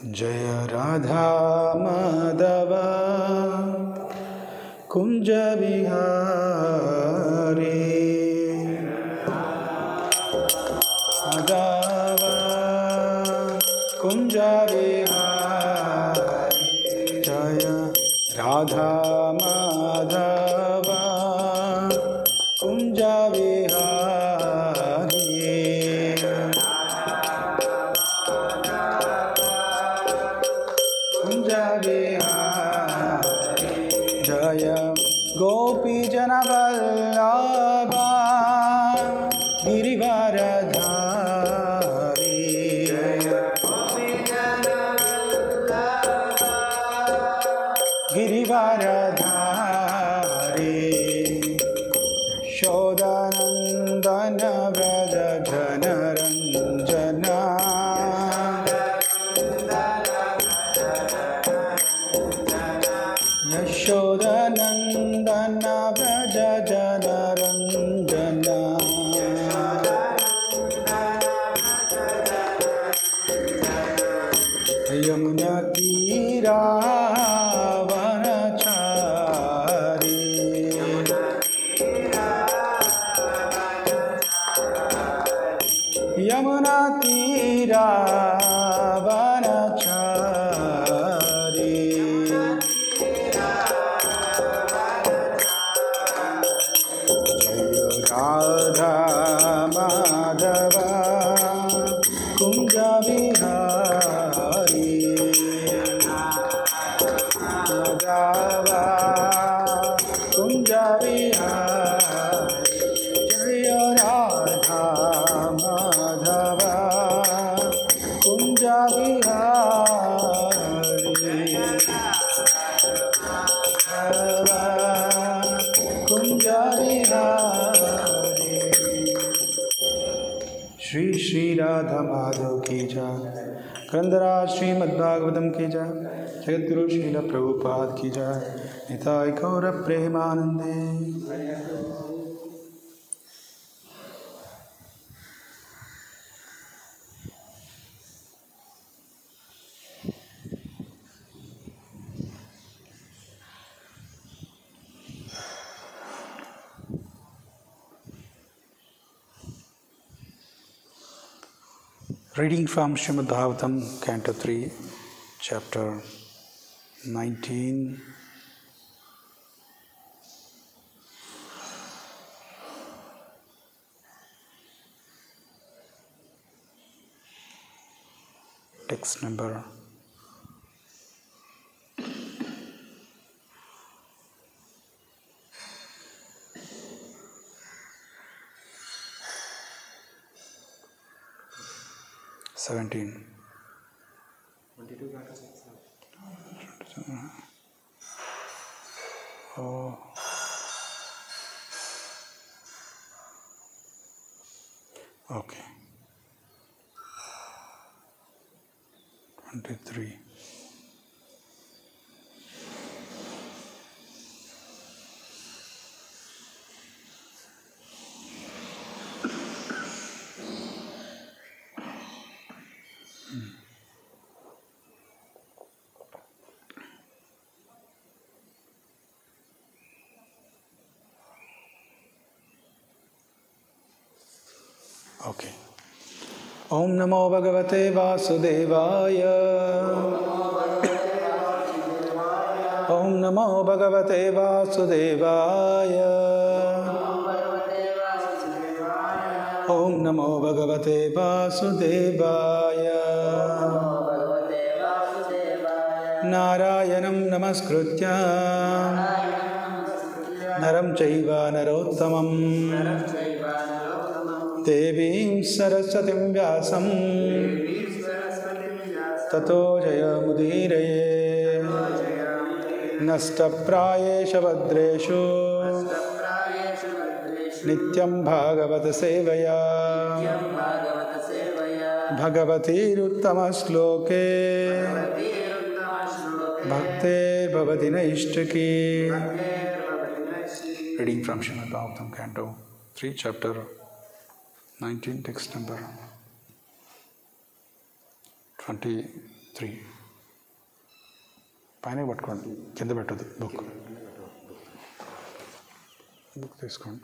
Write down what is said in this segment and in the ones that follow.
जय राधा माधव कुञ्ज विहारी माधव कुञ्ज विहारी जय राधा माधव कुञ्ज विहारी कुञ्ज विहारी जय गोपीजनवल्लभा गिरिवरधारी गिरिवरधारी शोदनन्दन व्रज जनरञ्जना यशोदनन्दन व्रज जनरञ्जना यमुनतीरावनचारी यमुना तीरा वनचारी जय राधा माधव कुञ्ज विहारी माधव कुञ्ज विहारी जय राधा माधव कुञ्ज विहारी कुञ्ज विहारी श्री श्री राधा माधव की जय ग्रंथराज श्रीमद्भागवतम की जय जगद्गुरु श्रील प्रभुपाद की जय निताय गौर प्रेमानंदे Reading from Srimad Bhagavatam, Canto 3, Chapter 19. Text number 17. Oh. Okay. 23. Okay. ॐ नमो भगवते वासुदेवाय ॐ नमो भगवते वासुदेवाय ॐ नमो भगवते वासुदेवाय नारायणं नमस्कृत्य नरं चैव नरोत्तमम् देवीं सरस्वतीं व्यासं ततो जयमुदीरये नष्टप्रायेष भद्रेषु नित्यं भागवतसेवया भगवतीरुत्तमश्लोके भक्तेर्भवति नैष्टकी Reading from Srimad Bhagavatam, Canto 3, Chapter 19, text number 23. పైన పట్టుకోండి కింద పెట్టదు బుక్ బుక్ తీసుకోండి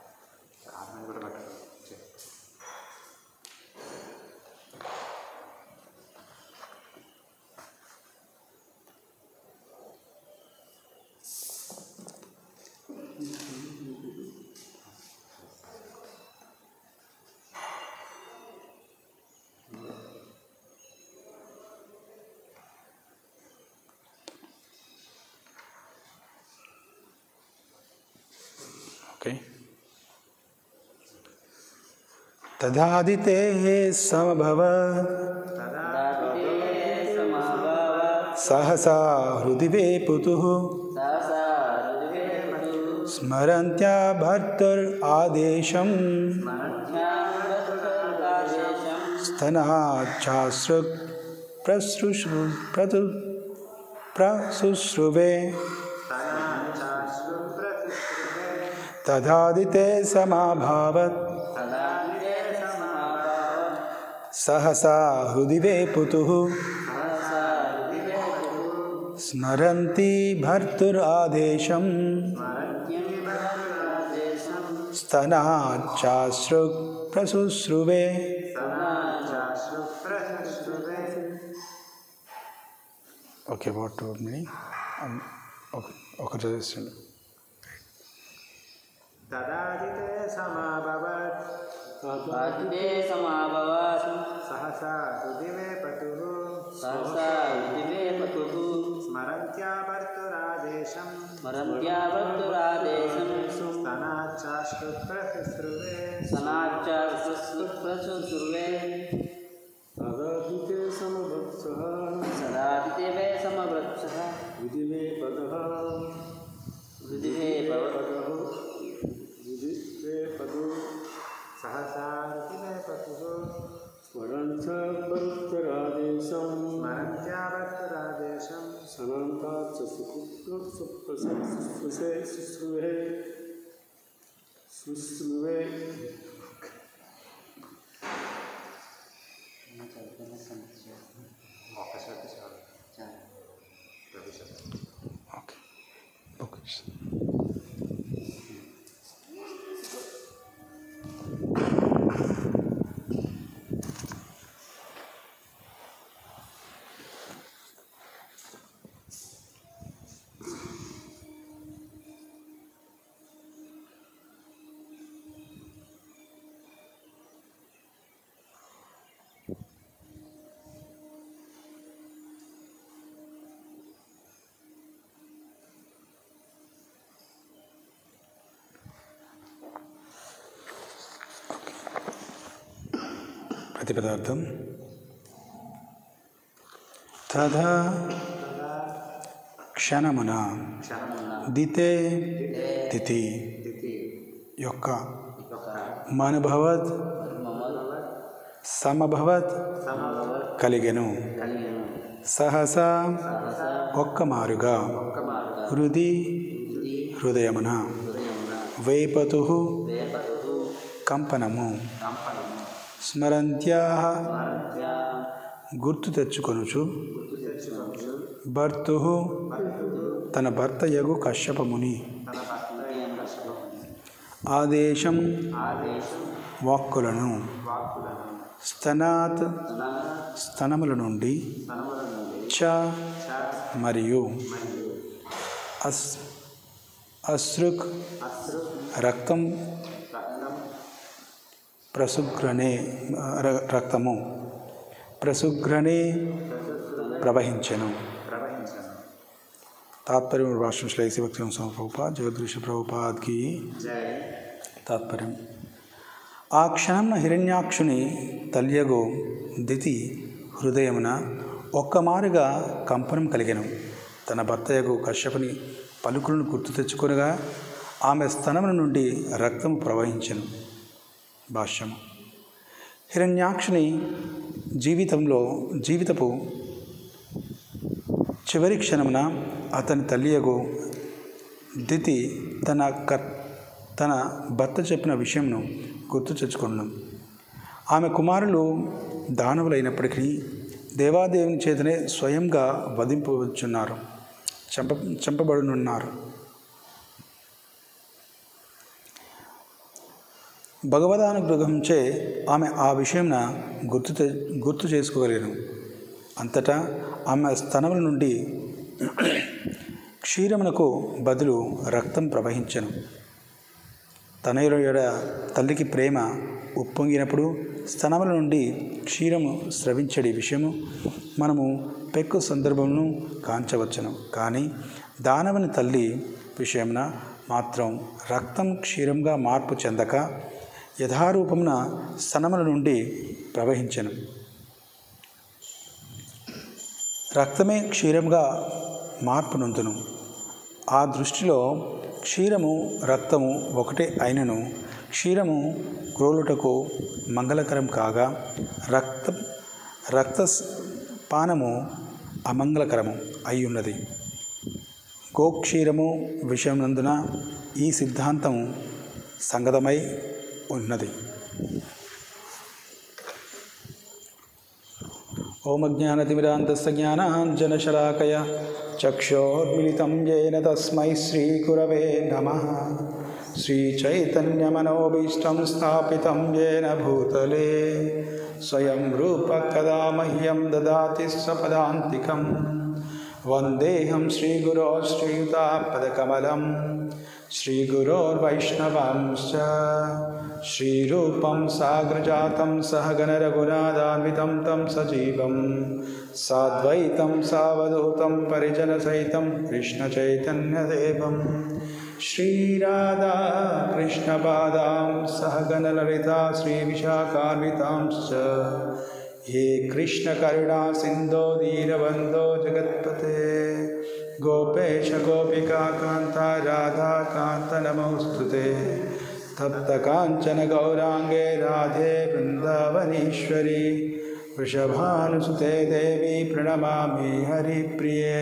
ఓకే తదాదితే సమభవ సహసా హృది వేపుతు స్మరంత్యా భర్తుర్ ఆదేశం స్తనాచాశ్రుక్ ప్రసృశృ ప్రతు ప్రశుశ్రువే తదాదితే సమాభావత్ సహసా హృది వేపుతు స్మరంతి భర్తురాదేశం స్తనాచాశ్రు ప్రశుశ్రువే ఓకే వాట్ మినీ ఒక చదివిస్తుండే తదాదితే సమాభవత్ ఆదితే సమాభవాత్ సహసా హృదివే పతుః సహసా ఉదిమే పతుః స్మరంత్యా భర్తురాదేశం స్మరంత్యావర్తురాదేశం స్తనాచ్చాశ్రుప్రశుశ్రువే సనాచ్చ ప్రసుశ్రువే తదాదితే సమభత్సః సదాదితే వే సమవృత్సః విధివే పదః హృదివే భవత్ విధివే పదు సహసా హృదివే పతుః స్మరంచ భర్తరాదేశం స్మరంత్యా భర్తురాదేశం సనంతాచ సుఖే శుశ్రువే శుశ్రువే ఒక్కసారి చాలు ప్రతిశతం ఓకే ఓకే ప్రతిపదార్థం తదా క్షణమున దితే తిథి యొక్క మనుభవత్ సమభవత్ కలిగెను సహసా ఒక్క మారుగా హృది హృదయమున వేపతు కంపనము స్మరంత్యా గుర్తు తెచ్చుకొనుచు భర్తు తన భర్త యగు కశ్యపముని ఆదేశం వాక్కులను స్తనాత్ స్తనముల నుండి చ మరియు అస్ అశ్రుక్ రక్తం ప్రసుగ్రనే ర- రక్తము ప్రసుగ్రనే ప్రవహించెను ప్రవహించను తాత్పర్యం రాష్ట్రం శ్లేసి భక్తి ప్రభుపాద్ జగదృష ప్రభుపాద్కి జై తాత్పర్యం ఆ క్షణంన హిరణ్యాక్షుని తల్యగో దితి హృదయమున ఒక్కమారుగా కంపనం కలిగెను తన భర్తయగు కశ్యపుని పలుకులను గుర్తు తెచ్చుకొనగా ఆమె స్తనముల నుండి రక్తము ప్రవహించెను భాష్యము హిరణ్యాక్షుని జీవితంలో జీవితపు చివరి క్షణమున అతని తల్లియగు దితి తన కర్ తన భర్త చెప్పిన విషయంను గుర్తు తెచ్చుకున్నాం ఆమె కుమారులు దానవులైనప్పటికీ దేవాదేవుని చేతనే స్వయంగా వధింపవచ్చున్నారు చంప చంపబడునున్నారు భగవదానుగ్రహంచే ఆమె ఆ విషయంన గుర్తు తె- గుర్తు చేసుకోగలిగాను అంతటా ఆమె స్తనముల నుండి క్షీరమునకు బదులు రక్తం ప్రవహించను తనయుల యొడ తల్లికి ప్రేమ ఉప్పొంగినప్పుడు స్తనముల నుండి క్షీరము స్రవించడి విషయము మనము పెక్కు సందర్భమును కాంచవచ్చును కానీ దానవని తల్లి విషయమున మాత్రం రక్తం క్షీరంగా మార్పు చెందక యథారూపమున స్తనముల నుండి ప్రవహించను రక్తమే క్షీరంగా మార్పు నొందును ఆ దృష్టిలో క్షీరము రక్తము ఒకటే అయినను క్షీరము క్రోలుటకు మంగళకరం కాగా రక్త రక్త పానము అమంగళకరము అయి ఉన్నది గోక్షీరము విషయనందున ఈ సిద్ధాంతం సంగతమై ఉన్నది ఓమజ్ఞానతిమిరాంతస్య జ్ఞానాంజనశలాకయ చక్షోర్మిళితం येन తస్మై శ్రీగురవే నమः श्रीचैतन्यमनोभीष्टं स्थापितं येन भूतले स्वयं रूप कदा मह्यं ददाति स्वपदान्तिकं वन्देऽहं श्रीगुरो श्रीयुतापदकमलं श्रीगुरोर्वैष्णवांश्च श्रीरूपं साग्रजातं सहगणरघुनादान्वितं तं सजीवं साद्वैतं सावधूतं परिजनसहितं कृष्णचैतन्यदेवं श्रीराधा कृष्णपादां सहगणललिता श्रीविशाखान्वितांश्च हे कृष्णकरुणा सिन्धो दीनबन्धो जगत्पते गोपेश गोपिका कान्ता राधा कान्त नमोऽस्तु ते तप्तकाञ्चन गौराङ्गे राधे वृन्दावनीश्वरी वृषभानुसुते देवी प्रणमामि हरिप्रिये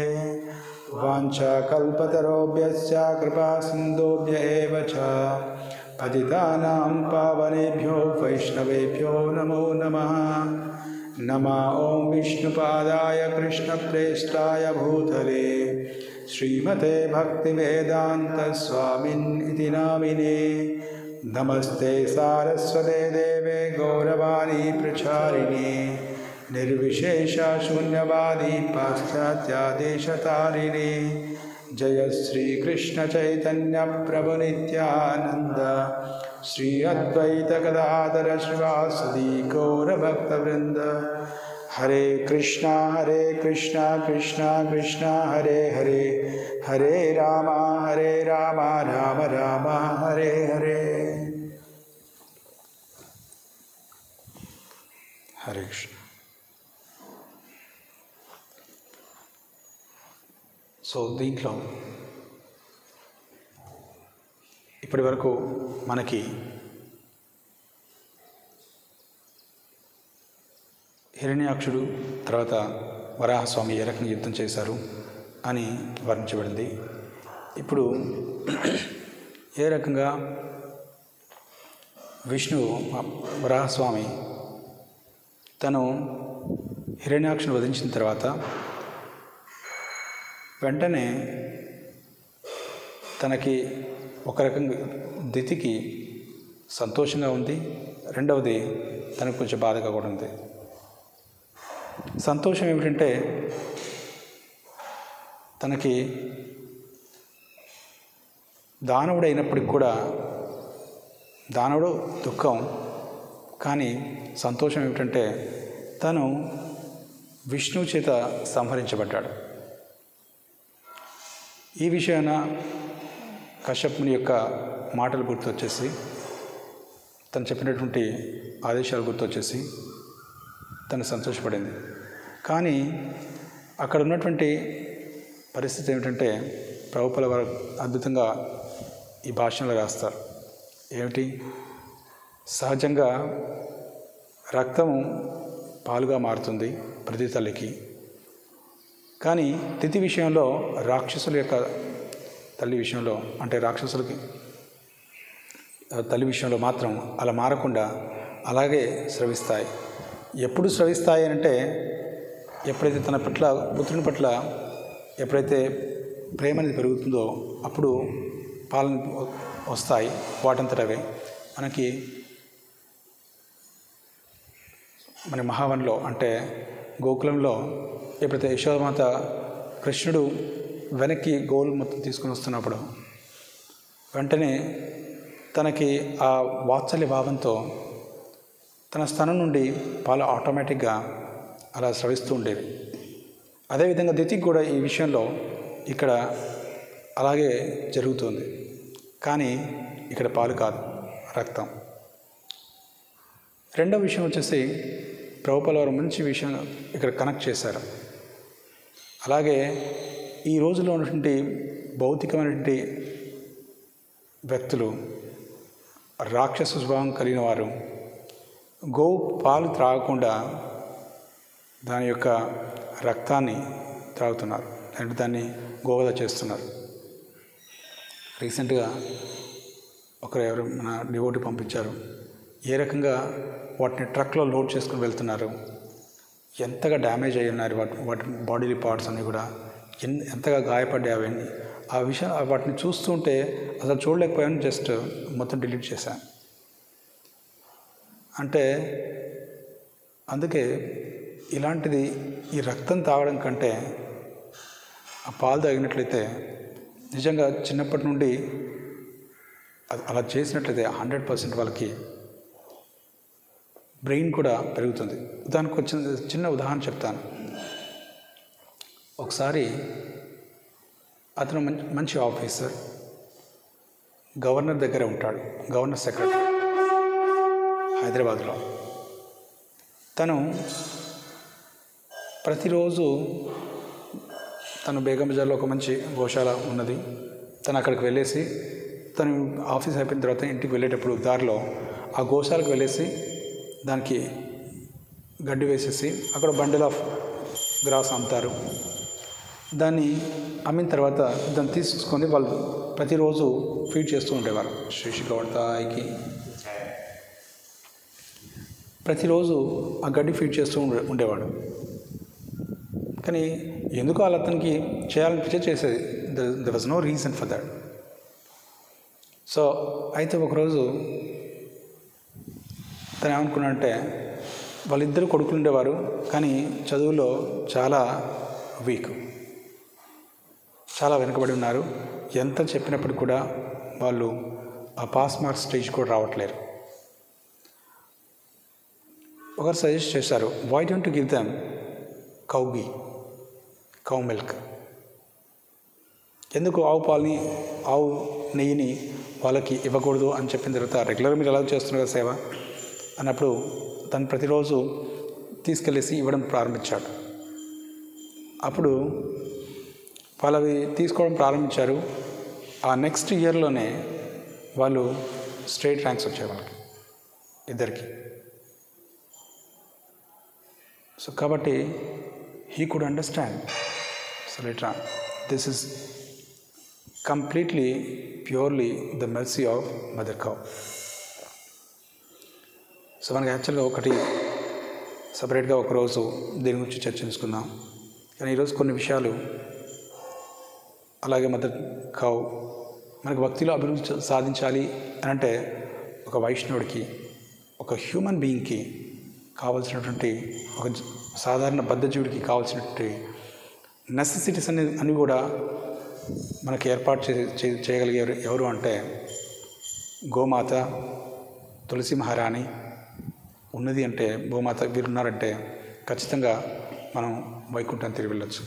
वाञ्छाकल्पतरोभ्यश्च कृपासिन्धुभ्य एव च पतितानां पावनेभ्यो वैष्णवेभ्यो नमो नमः नमा ॐ विष्णुपादाय कृष्णप्रेष्ठाय भूतले श्रीमते भक्तिवेदान्तस्वामिन् इति नामिने नमस्ते सारस्वते देवे गौरवाणी प्रचारिणे निर्विशेषशून्यवादी पाश्चात्यादेशतारिणे जय श्रीकृष्णचैतन्यप्रभुनित्यानन्द श्री अद्वैतगदाधर श्रीवासुदी गौरभक्तवृन्द हरे कृष्णा हरे कृष्णा कृष्णा कृष्णा हरे हरे हरे राम हरे राम राम राम हरे हरे हरे कृष्ण సో దీంట్లో ఇప్పటి వరకు మనకి హిరణ్యాక్షుడు తర్వాత వరాహస్వామి ఏ రకంగా యుద్ధం చేశారు అని వర్ణించబడింది ఇప్పుడు ఏ రకంగా విష్ణువు వరాహస్వామి తను హిరణ్యాక్షుని వధించిన తర్వాత వెంటనే తనకి ఒక రకంగా దితికి సంతోషంగా ఉంది రెండవది తనకు కొంచెం బాధగా కూడా ఉంది సంతోషం ఏమిటంటే తనకి దానవుడు అయినప్పటికి కూడా దానవుడు దుఃఖం కానీ సంతోషం ఏమిటంటే తను విష్ణువు చేత సంహరించబడ్డాడు ఈ విషయాన కశ్యపుని యొక్క మాటలు గుర్తొచ్చేసి తను చెప్పినటువంటి ఆదేశాలు గుర్తొచ్చేసి తను సంతోషపడింది కానీ అక్కడ ఉన్నటువంటి పరిస్థితి ఏమిటంటే ప్రభుపల వారు అద్భుతంగా ఈ భాషలో రాస్తారు ఏమిటి సహజంగా రక్తము పాలుగా మారుతుంది ప్రతి తల్లికి కానీ తిథి విషయంలో రాక్షసుల యొక్క తల్లి విషయంలో అంటే రాక్షసులకి తల్లి విషయంలో మాత్రం అలా మారకుండా అలాగే స్రవిస్తాయి ఎప్పుడు స్రవిస్తాయి అంటే ఎప్పుడైతే తన పట్ల పుత్రుని పట్ల ఎప్పుడైతే ప్రేమ అనేది పెరుగుతుందో అప్పుడు పాలన వస్తాయి వాటంతటవే మనకి మన మహావన్లో అంటే గోకులంలో ఎప్పుడైతే యశోదమాత కృష్ణుడు వెనక్కి గోలు మొత్తం తీసుకొని వస్తున్నప్పుడు వెంటనే తనకి ఆ వాత్సల్య భావంతో తన స్థనం నుండి పాలు ఆటోమేటిక్గా అలా స్రవిస్తూ ఉండేవి అదేవిధంగా దితికి కూడా ఈ విషయంలో ఇక్కడ అలాగే జరుగుతుంది కానీ ఇక్కడ పాలు కాదు రక్తం రెండవ విషయం వచ్చేసి ప్రభుపాల వారు మంచి విషయం ఇక్కడ కనెక్ట్ చేశారు అలాగే ఈ రోజులో ఉన్నటువంటి భౌతికమైనటువంటి వ్యక్తులు రాక్షస స్వభావం కలిగిన వారు గో పాలు త్రాగకుండా దాని యొక్క రక్తాన్ని త్రాగుతున్నారు అంటే దాన్ని గోవద చేస్తున్నారు రీసెంట్గా ఒకరు ఎవరు మన డివోటి పంపించారు ఏ రకంగా వాటిని ట్రక్లో లోడ్ చేసుకుని వెళ్తున్నారు ఎంతగా డ్యామేజ్ అయి ఉన్నారు వాటి వాటి బాడీ పార్ట్స్ అన్నీ కూడా ఎన్ ఎంతగా గాయపడ్డాయి అవన్నీ ఆ విషయం వాటిని చూస్తుంటే అసలు చూడలేకపోయాను జస్ట్ మొత్తం డిలీట్ చేశాను అంటే అందుకే ఇలాంటిది ఈ రక్తం తాగడం కంటే ఆ పాలు తాగినట్లయితే నిజంగా చిన్నప్పటి నుండి అది అలా చేసినట్లయితే హండ్రెడ్ పర్సెంట్ వాళ్ళకి బ్రెయిన్ కూడా పెరుగుతుంది దానికి వచ్చిన చిన్న ఉదాహరణ చెప్తాను ఒకసారి అతను మంచి మంచి ఆఫీసర్ గవర్నర్ దగ్గర ఉంటాడు గవర్నర్ సెక్రటరీ హైదరాబాద్లో తను ప్రతిరోజు తను బేగం బజార్లో ఒక మంచి గోశాల ఉన్నది తను అక్కడికి వెళ్ళేసి తను ఆఫీస్ అయిపోయిన తర్వాత ఇంటికి వెళ్ళేటప్పుడు దారిలో ఆ గోశాలకు వెళ్ళేసి దానికి గడ్డి వేసేసి అక్కడ బండిల్ ఆఫ్ గ్రాస్ అమ్ముతారు దాన్ని అమ్మిన తర్వాత దాన్ని తీసుకొని వాళ్ళు ప్రతిరోజు ఫీడ్ చేస్తూ ఉండేవారు శ్రీశిఖవర్తాయికి ప్రతిరోజు ఆ గడ్డి ఫీడ్ చేస్తూ ఉండే ఉండేవాడు కానీ ఎందుకు వాళ్ళ అతనికి చేయాలనిపించే చేసేది there was no reason for that so అయితే ఒకరోజు తను ఏమనుకున్నాడంటే వాళ్ళిద్దరు కొడుకులు ఉండేవారు కానీ చదువులో చాలా వీక్ చాలా వెనుకబడి ఉన్నారు ఎంత చెప్పినప్పటికి కూడా వాళ్ళు ఆ పాస్ మార్క్స్ స్టేజ్ కూడా రావట్లేరు ఒకరు సజెస్ట్ చేశారు వై డోంట్ గివ్ దమ్ కౌగి కౌ మిల్క్ ఎందుకు ఆవు పాలని ఆవు నెయ్యిని వాళ్ళకి ఇవ్వకూడదు అని చెప్పిన తర్వాత రెగ్యులర్గా మీరు ఎలా చేస్తున్నారు కదా సేవ అన్నప్పుడు తను ప్రతిరోజు తీసుకెళ్ళేసి ఇవ్వడం ప్రారంభించాడు అప్పుడు వాళ్ళవి తీసుకోవడం ప్రారంభించారు ఆ నెక్స్ట్ ఇయర్లోనే వాళ్ళు స్టేట్ ర్యాంక్స్ వచ్చాయి వాళ్ళకి ఇద్దరికి సో కాబట్టి he could understand so letter this is completely purely the mercy of mother cow so మనకి యాక్చువల్గా ఒకటి సపరేట్గా ఒకరోజు దీని గురించి చర్చించుకుందాం కానీ ఈరోజు కొన్ని విషయాలు అలాగే మదర్ కౌ మనకు భక్తిలో అభివృద్ధి సాధించాలి అని అంటే ఒక వైష్ణవుడికి ఒక హ్యూమన్ బీయింగ్కి కావలసినటువంటి ఒక జ- సాధారణ బద్ధజీవుడికి కావాల్సినటువంటి నెసెసిటీస్ అనే అన్ని కూడా మనకి ఏర్పాటు చే చే- చేయగలిగేవారు ఎవరు అంటే గోమాత తులసి మహారాణి ఉన్నది అంటే గోమాత వీరున్నారంటే ఖచ్చితంగా మనం వైకుంఠం తిరిగి వెళ్ళొచ్చు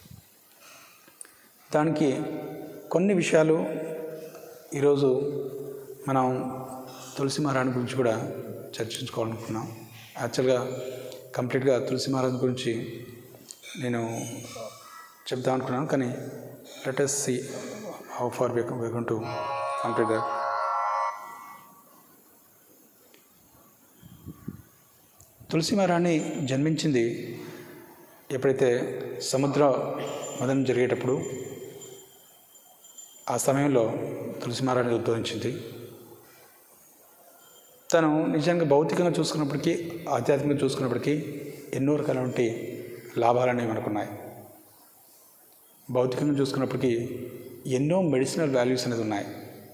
దానికి కొన్ని విషయాలు ఈరోజు మనం తులసి మహారాణి గురించి కూడా చర్చించుకోవాలనుకున్నాం యాక్చువల్గా కంప్లీట్గా తులసి మహారాణి గురించి నేను చెప్దాం అనుకున్నాను కానీ let us see how far we gone to complete that Tulsi Maharani జన్మించింది ఎప్పుడైతే సముద్ర మదనం జరిగేటప్పుడు ఆ సమయంలో తులసి మహారాణి ఉద్భవించింది తను నిజంగా భౌతికంగా చూసుకున్నప్పటికీ ఆధ్యాత్మికంగా చూసుకున్నప్పటికీ ఎన్నో రకాలైనటువంటి లాభాలు అనేవి మనకున్నాయి భౌతికంగా చూసుకున్నప్పటికీ ఎన్నో మెడిసినల్ వాల్యూస్ అనేది ఉన్నాయి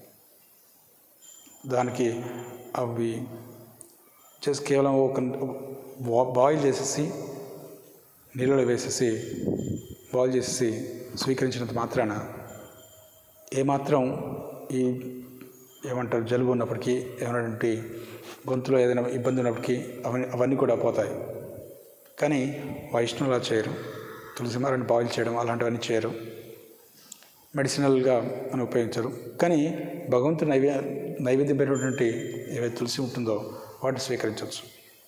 దానికి అవి జస్ట్ కేవలం ఒక బాయిల్ చేసేసి నీళ్ళలో వేసేసి బాయిల్ చేసేసి స్వీకరించినంత మాత్రాన ఏమాత్రం ఈ ఏమంటారు జలుబు ఉన్నప్పటికీ ఏమైనటువంటి గొంతులో ఏదైనా ఇబ్బంది ఉన్నప్పటికీ అవన్నీ అవన్నీ కూడా పోతాయి కానీ వైష్ణవులు అలా చేయరు తులసి మారని బాయిల్ చేయడం అలాంటివన్నీ చేయరు మెడిసినల్గా మనం ఉపయోగించరు కానీ భగవంతుడు నైవే నైవేద్యం పెట్టినటువంటి ఏవైతే తులసి ఉంటుందో వాటిని స్వీకరించవచ్చు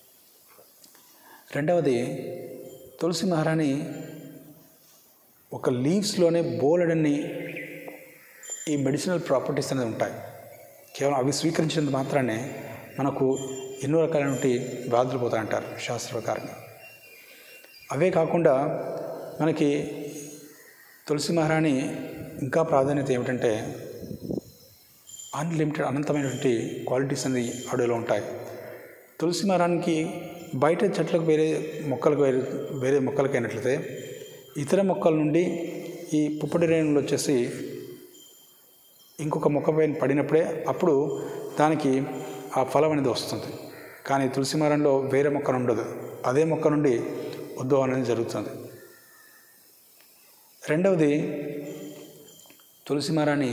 రెండవది తులసి మహారాణి ఒక లీవ్స్లోనే బోలెడన్ని ఈ మెడిసినల్ ప్రాపర్టీస్ అనేది ఉంటాయి కేవలం అవి స్వీకరించినంత మాత్రానే మనకు ఎన్నో రకాలైనటువంటి వ్యాధులు పోతాయంటారు శాస్త్ర ప్రకారంగా అవే కాకుండా మనకి తులసి మహారాణి ఇంకా ప్రాధాన్యత ఏమిటంటే అన్లిమిటెడ్ అనంతమైనటువంటి క్వాలిటీస్ అనేది ఆవిడలో ఉంటాయి తులసి మరానికి బయట చెట్లకు వేరే మొక్కలకు వేరే వేరే మొక్కలకి అయినట్లయితే ఇతర మొక్కల నుండి ఈ పుప్పటి రేణులు వచ్చేసి ఇంకొక మొక్క పైన పడినప్పుడే అప్పుడు దానికి ఆ ఫలం అనేది వస్తుంది కానీ తులసి మరంలో వేరే మొక్క ఉండదు అదే మొక్క నుండి ఉద్భవం అనేది జరుగుతుంది రెండవది తులసి మరాన్ని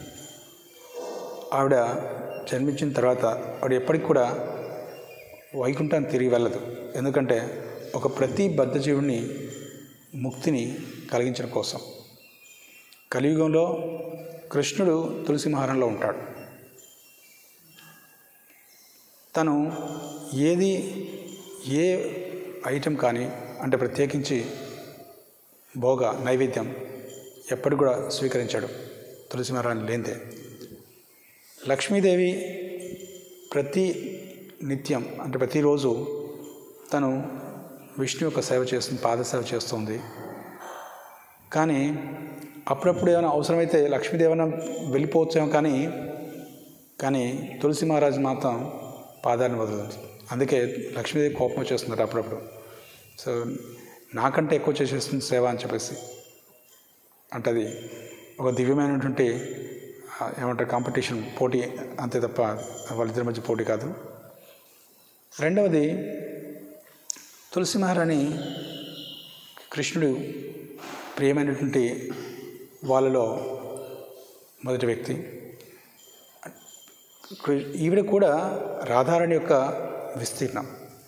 ఆవిడ జన్మించిన తర్వాత ఆవిడ ఎప్పటికి కూడా వైకుంఠాన్ని తిరిగి వెళ్ళదు ఎందుకంటే ఒక ప్రతి బద్ధజీవుని ముక్తిని కలిగించడం కోసం కలియుగంలో కృష్ణుడు తులసి మహారంలో ఉంటాడు తను ఏది ఏ ఐటెం కానీ అంటే ప్రత్యేకించి భోగ నైవేద్యం ఎప్పటికి కూడా స్వీకరించాడు తులసి మహారాణి లేనిదే లక్ష్మీదేవి ప్రతి నిత్యం అంటే ప్రతిరోజు తను విష్ణు యొక్క సేవ చేస్తుంది పాదసేవ చేస్తుంది కానీ అప్పుడప్పుడు ఏమైనా అవసరమైతే లక్ష్మీదేవన వెళ్ళిపోవచ్చేమో కానీ కానీ తులసి మహారాజు మాత్రం పాదాన్ని వదలదు అందుకే లక్ష్మీదేవి కోపం వచ్చేస్తున్నారు అప్పుడప్పుడు సో నాకంటే ఎక్కువ చేసేస్తుంది సేవ అని చెప్పేసి అంటే అది ఒక దివ్యమైనటువంటి ఆ, ఏమంటారు కాంపిటీషన్ పోటీ అంతే తప్ప వాళ్ళిద్దరి మధ్య పోటీ కాదు రెండవది తులసి మహారాణి కృష్ణుడు ప్రియమైనటువంటి వాళ్ళలో మొదటి వ్యక్తి కృ- ఈవిడ కూడా రాధారాణి యొక్క విస్తీర్ణం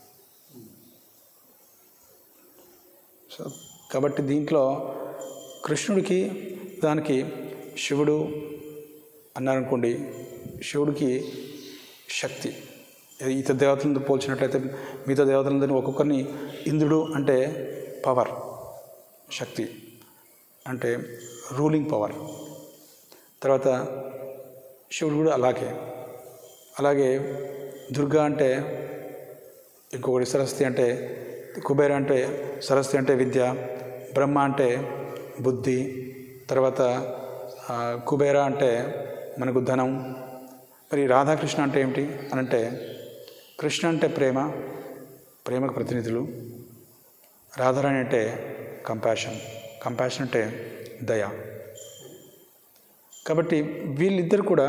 సో కాబట్టి దీంట్లో కృష్ణుడికి దానికి శివుడు అన్నారనుకోండి శివుడికి శక్తి ఇతర దేవతలతో పోల్చినట్లయితే మిగతా దేవతలందరినీ ఒక్కొక్కరిని ఇంద్రుడు అంటే పవర్ శక్తి అంటే రూలింగ్ పవర్ తర్వాత శివుడు కూడా అలాగే అలాగే దుర్గా అంటే ఇంకొకటి సరస్వతి అంటే కుబేర అంటే సరస్వతి అంటే విద్య బ్రహ్మ అంటే బుద్ధి తర్వాత ఆ, కుబేర అంటే మనకు ధనం మరి రాధాకృష్ణ అంటే ఏమిటి అని అంటే కృష్ణ అంటే ప్రేమ ప్రేమకు ప్రతినిధులు రాధారాణి అంటే కంపాషన్ కంపాషన్ అంటే దయ కాబట్టి వీళ్ళిద్దరు కూడా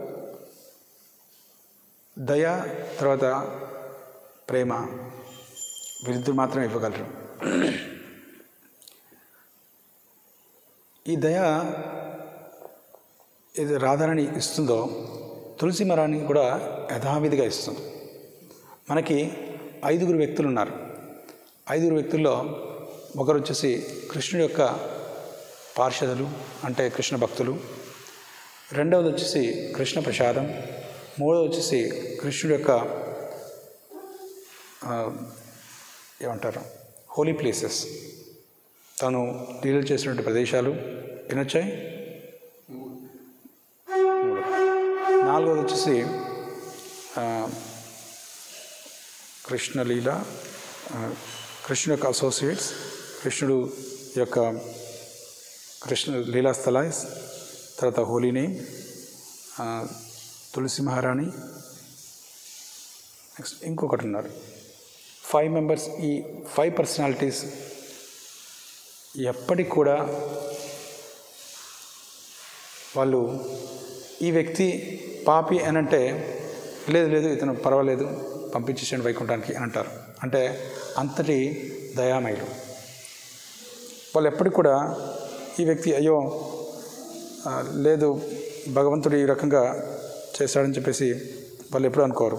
దయ తర్వాత ప్రేమ వీళ్ళిద్దరు మాత్రమే ఇవ్వగలరు ఈ దయ ఇది రాధారాణి ఇస్తుందో తులసి మరాన్ని కూడా యథావిధిగా ఇస్తుంది మనకి ఐదుగురు వ్యక్తులు ఉన్నారు ఐదుగురు వ్యక్తుల్లో ఒకరు వచ్చేసి కృష్ణుడి యొక్క పార్షదులు అంటే కృష్ణ భక్తులు రెండవది వచ్చేసి కృష్ణ ప్రసాదం మూడవది వచ్చేసి కృష్ణుడి యొక్క ఆ, ఏమంటారు హోలీ ప్లేసెస్ తను లీలలు చేసినటువంటి ప్రదేశాలు ఎన్నొచ్చాయి మూడు. నాలుగవది వచ్చేసి ఆ, కృష్ణలీల ఆ, కృష్ణుడు యొక్క అసోసియేట్స్ కృష్ణుడు యొక్క కృష్ణ లీలాస్థలాయిస్ తర్వాత హోలీ నేమ్ ఆ, తులసి మహారాణి నెక్స్ట్ ఇంకొకటి ఉన్నారు ఫైవ్ మెంబర్స్ ఈ ఫైవ్ పర్సనాలిటీస్ ఎప్పటికి కూడా వాళ్ళు ఈ వ్యక్తి పాపి అని అంటే లేదు లేదు ఇతను పర్వాలేదు పంపించేసాడు వైకుంఠానికి అని అంటారు అంటే అంతటి దయామయులు వాళ్ళు ఎప్పటికి కూడా ఈ వ్యక్తి అయ్యో ఆ, లేదు భగవంతుడు ఈ రకంగా చేశాడని చెప్పేసి వాళ్ళు ఎప్పుడు అనుకోరు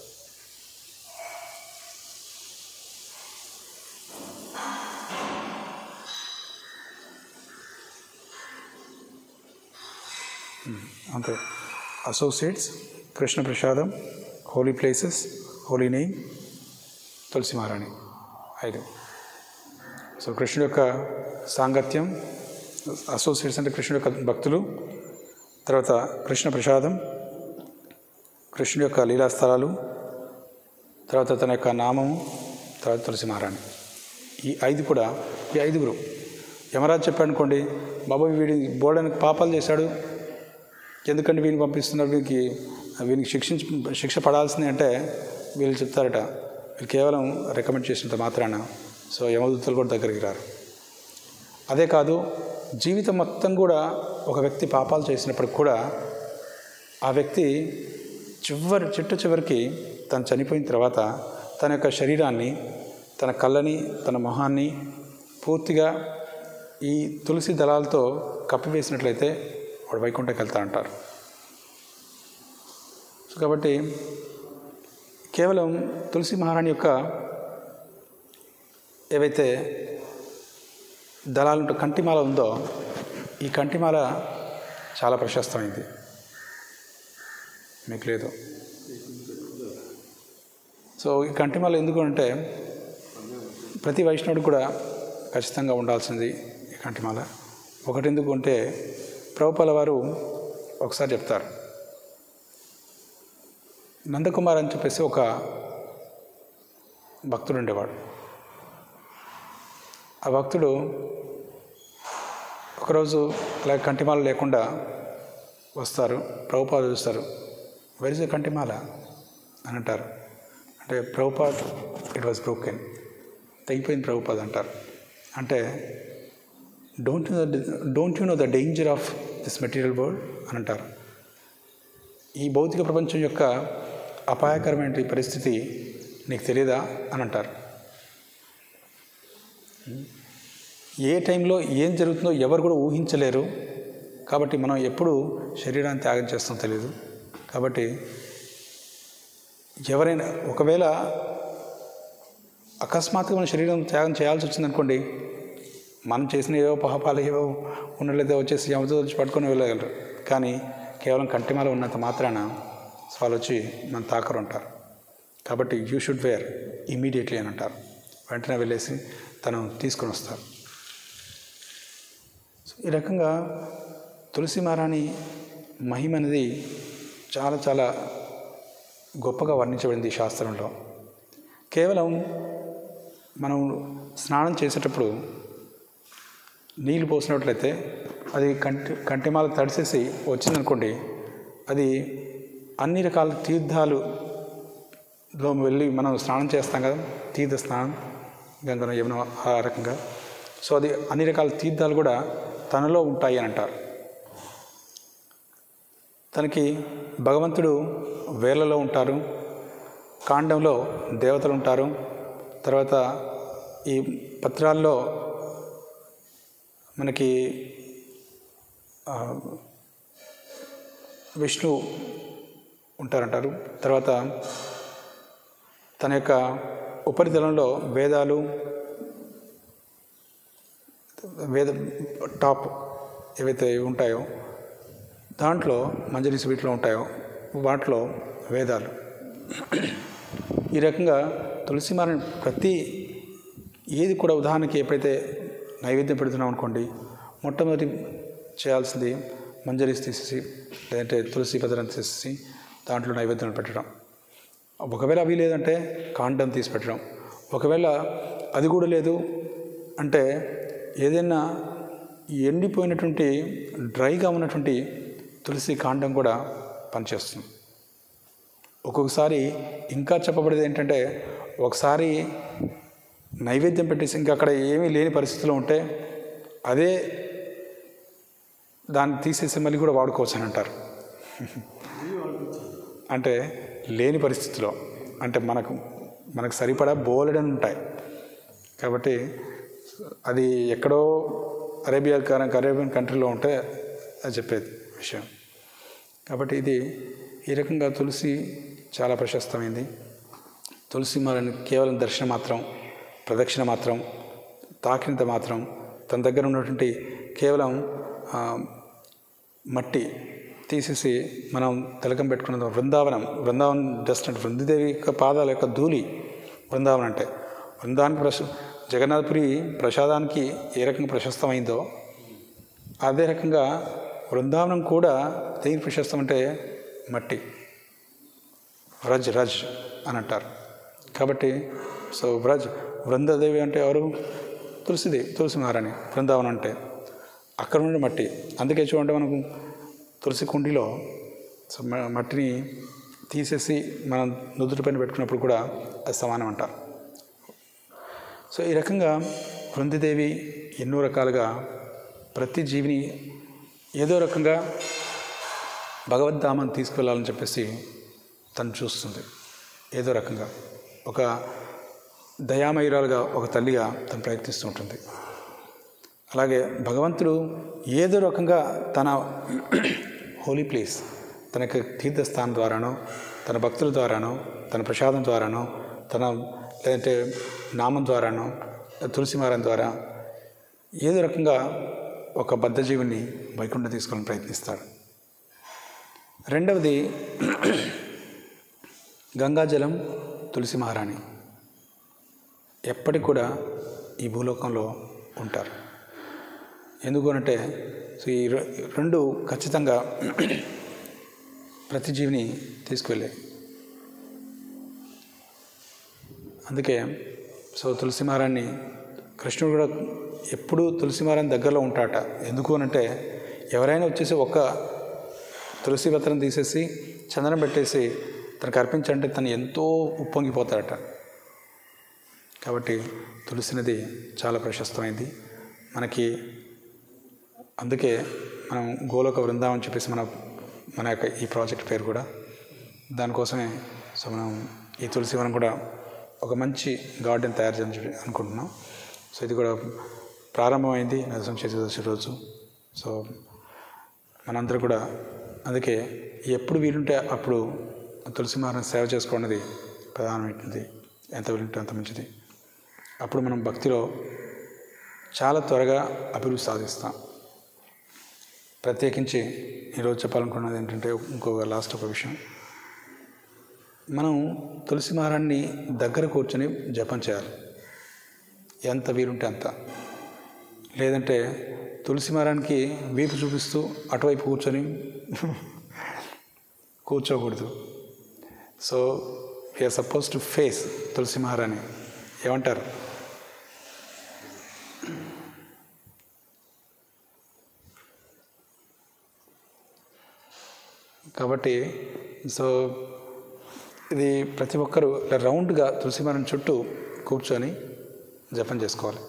అంతే associates Krishna prasadam holy places holy name Tulsi Maharani ఐదు సో కృష్ణుడి యొక్క సాంగత్యం అసోసియేట్స్ అంటే కృష్ణుడి యొక్క భక్తులు తర్వాత కృష్ణ ప్రసాదం కృష్ణుడి యొక్క లీలా స్థలాలు తర్వాత తన యొక్క నామము తర్వాత తులసి మహారాణి ఈ ఐదు కూడా ఈ ఐదుగురు యమరాజు చెప్పాడు అనుకోండి బాబు వీడి బోర్డానికి పాపాలు చేశాడు ఎందుకంటే వీడిని పంపిస్తున్నారు వీనికి వీనికి శిక్షించి శిక్ష పడాల్సింది అంటే వీళ్ళు చెప్తారట వీళ్ళు కేవలం రికమెండ్ చేసినంత మాత్రాన సో యమదూతలు కూడా దగ్గరికి రారు అదే కాదు జీవితం మొత్తం కూడా ఒక వ్యక్తి పాపాలు చేసినప్పటికి కూడా ఆ వ్యక్తి చివరి చిట్ట చివరికి తను చనిపోయిన తర్వాత తన యొక్క శరీరాన్ని తన కళ్ళని తన మొహాన్ని పూర్తిగా ఈ తులసి దళాలతో కప్పివేసినట్లయితే వాడు వైకుంఠకి వెళ్తా అంటారు సో కాబట్టి కేవలం తులసి మహారాణి యొక్క ఏవైతే దళాలు కంటిమాల ఉందో ఈ కంటిమాల చాలా ప్రశస్తమైంది మీకు లేదు సో ఈ కంటిమాల ఎందుకు అంటే ప్రతి వైష్ణవుడికి కూడా ఖచ్చితంగా ఉండాల్సింది ఈ కంటిమాల ఒకటి ఎందుకు అంటే ప్రభుపాల వారు ఒకసారి చెప్తారు నందకుమార్ అని చెప్పేసి ఒక భక్తుడు ఉండేవాడు ఆ భక్తుడు ఒకరోజు అలా కంటిమాల లేకుండా వస్తారు ప్రభుపాద చూస్తారు వెరిజ్ కంటిమాల అని అంటారు అంటే ప్రభుపాద్ ఇట్ వాజ్ బ్రోకెన్ తెగిపోయింది ప్రభుపాద్ అంటారు అంటే don't you don't you know the danger of this material world అని అంటారు ఈ భౌతిక ప్రపంచం యొక్క అపాయకరమైన పరిస్థితి నీకు తెలియదా అని అంటారు ఏ టైంలో ఏం జరుగుతుందో ఎవరు కూడా ఊహించలేరు కాబట్టి మనం ఎప్పుడు శరీరాన్ని త్యాగం చేస్తాం తెలియదు కాబట్టి ఎవరైనా ఒకవేళ అకస్మాత్తుగా మన శరీరం త్యాగం చేయాల్సి వచ్చిందనుకోండి మనం చేసిన ఏవో పాపాలు ఏవో ఉన్నట్లయితే వచ్చేసి యమతో వచ్చి పట్టుకొని వెళ్ళగలరు కానీ కేవలం కంటిమాల ఉన్నంత మాత్రాన వాళ్ళు వచ్చి మన తాకరు ఉంటారు కాబట్టి యూ షుడ్ వేర్ ఇమీడియట్లీ అని అంటారు వెంటనే వెళ్ళేసి తను తీసుకొని వస్తారు సో ఈ రకంగా తులసి మహారాణి మహిమ అనేది చాలా చాలా గొప్పగా వర్ణించబడింది ఈ శాస్త్రంలో కేవలం మనం స్నానం చేసేటప్పుడు నీళ్ళు పోసినట్లయితే అది కంటి కంటిమాలకు తడిసేసి వచ్చిందనుకోండి అది అన్ని రకాల తీర్థాలులో వెళ్ళి మనం స్నానం చేస్తాం కదా తీర్థ స్నానం గంగన యమున ఆ రకంగా సో అది అన్ని రకాల తీర్థాలు కూడా తనలో ఉంటాయి అని అంటారు తనకి భగవంతుడు వేర్లలో ఉంటారు కాండంలో దేవతలు ఉంటారు తర్వాత ఈ పత్రాల్లో మనకి ఆ, విష్ణు ఉంటారంటారు తర్వాత తన యొక్క ఉపరితలంలో వేదాలు వేద టాప్ ఏవైతే ఉంటాయో దాంట్లో మంజరి స్వీట్లో ఉంటాయో వాటిలో వేదాలు ఈ రకంగా తులసి మారని ప్రతి ఏది కూడా ఉదాహరణకి ఎప్పుడైతే నైవేద్యం పెడుతున్నాం అనుకోండి మొట్టమొదటి చేయాల్సింది మంజరీస్ తీసేసి లేదంటే తులసి పదరం తీసేసి దాంట్లో నైవేద్యం పెట్టడం ఒకవేళ అవి లేదంటే కాండం తీసి పెట్టడం ఒకవేళ అది కూడా లేదు అంటే ఏదైనా ఎండిపోయినటువంటి డ్రైగా ఉన్నటువంటి తులసి కాండం కూడా పనిచేస్తుంది ఒక్కొక్కసారి ఇంకా చెప్పబడేది ఏంటంటే ఒకసారి నైవేద్యం పెట్టేసి ఇంకా అక్కడ ఏమీ లేని పరిస్థితిలో ఉంటే అదే దాన్ని తీసేసి మళ్ళీ కూడా వాడుకోవచ్చు అని అంటారు అంటే లేని పరిస్థితిలో అంటే మనకు మనకు సరిపడా బోలెడని ఉంటాయి కాబట్టి అది ఎక్కడో అరేబియా అరేబియన్ కంట్రీలో ఉంటే అది చెప్పేది విషయం కాబట్టి ఇది ఈ రకంగా తులసి చాలా ప్రశస్తమైంది తులసి మాలని కేవలం దర్శనం మాత్రం ప్రదక్షిణ మాత్రం తాకినంత మాత్రం తన దగ్గర ఉన్నటువంటి కేవలం ఆ, మట్టి తీసేసి మనం తిలకం పెట్టుకున్న బృందావనం బృందావనం జస్ట్ అంటే బృందిదేవి యొక్క పాదాల యొక్క ధూళి బృందావనం అంటే బృందానికి ప్రశ జగన్నాథపురి ప్రసాదానికి ఏ రకంగా ప్రశస్తమైందో అదే రకంగా బృందావనం కూడా దేనికి ప్రశస్తం అంటే మట్టి రజ్ రజ్ అని అంటారు కాబట్టి సో వ్రజ్ వృందదేవి అంటే ఎవరు తులసిదేవి తులసి మహారాణి బృందావనం అంటే అక్కడ నుండి మట్టి అందుకే చూడండి మనకు తులసి కుండీలో సో మ- మట్టిని తీసేసి మనం నుదుటి పైన పెట్టుకున్నప్పుడు కూడా అది సమానం అంటారు సో ఈ రకంగా వృందిదేవి ఎన్నో రకాలుగా ప్రతి జీవిని ఏదో రకంగా భగవద్ధామాన్ని తీసుకెళ్ళాలని చెప్పేసి తను చూస్తుంది ఏదో రకంగా ఒక దయామయురాలుగా ఒక తల్లిగా తను ప్రయత్నిస్తూ ఉంటుంది అలాగే భగవంతుడు ఏదో రకంగా తన హోలీ ప్లేస్ తన యొక్క తీర్థస్థానం ద్వారానో తన భక్తుల ద్వారానో తన ప్రసాదం ద్వారానో తన లేదంటే నామం ద్వారానో తులసిమారం ద్వారా ఏదో రకంగా ఒక బద్ధజీవుని వైకుంఠ తీసుకోవాలని ప్రయత్నిస్తాడు రెండవది గంగాజలం తులసి మహారాణి ఎప్పటికి కూడా ఈ భూలోకంలో ఉంటారు ఎందుకు అంటే సో ఈ రె- రెండు ఖచ్చితంగా ప్రతి జీవిని తీసుకువెళ్ళాయి అందుకే సో తులసి మహారాణి కృష్ణుడు కూడా ఎప్పుడూ తులసి మహారాణి దగ్గరలో ఉంటాట ఎందుకు అనంటే ఎవరైనా వచ్చేసి ఒక్క తులసి పత్రం తీసేసి చందనం పెట్టేసి తనకు అర్పించంటే తను ఎంతో ఉప్పొంగిపోతాడట కాబట్టి తులసి నది చాలా ప్రశస్తమైంది మనకి అందుకే మనం గోలోక బృందావనం అని చెప్పేసి మన మన యొక్క ఈ ప్రాజెక్ట్ పేరు కూడా దానికోసమే సో మనం ఈ తులసి వనం కూడా ఒక మంచి గార్డెన్ తయారు చేయాలని చెప్పి అనుకుంటున్నాం సో ఇది కూడా ప్రారంభమైంది నరసింహ చతుర్దశి రోజు సో మనందరూ కూడా అందుకే ఎప్పుడు వీలుంటే అప్పుడు తులసి మారని సేవ చేసుకోవన్నది ప్రధానమైనది ఎంత వీలుంటే అంత మంచిది అప్పుడు మనం భక్తిలో చాలా త్వరగా అభివృద్ధి సాధిస్తాం ప్రత్యేకించి ఈరోజు చెప్పాలనుకున్నది ఏంటంటే ఇంకొక లాస్ట్ ఒక విషయం మనం తులసి మహారాన్ని దగ్గర కూర్చొని జపం చేయాలి ఎంత వీలుంటే అంత లేదంటే తులసి మహారానికి వీపు చూపిస్తూ అటువైపు కూర్చొని కూర్చోకూడదు so we are suppose to face Tulsi Maharani ఏమంటారు కాబట్టి సో ఇది ప్రతి ఒక్కరూ ఇలా రౌండ్గా తులసి మరం చుట్టూ కూర్చొని జపం చేసుకోవాలి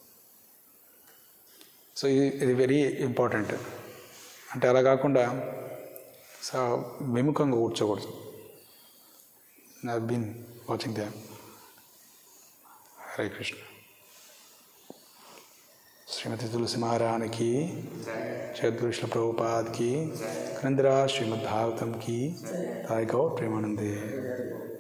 సో ఇది ఇది వెరీ ఇంపార్టెంట్ అంటే అలా కాకుండా సో విముఖంగా కూర్చోకూడదు I been watching the Hare Krishna Shrimati Tulsi మహారాణికి జగద్గురుష్ల ప్రభుపాద్ की ग्रंथराज श्रीमद् भागवतम की ताय गौर प्रेमानंदे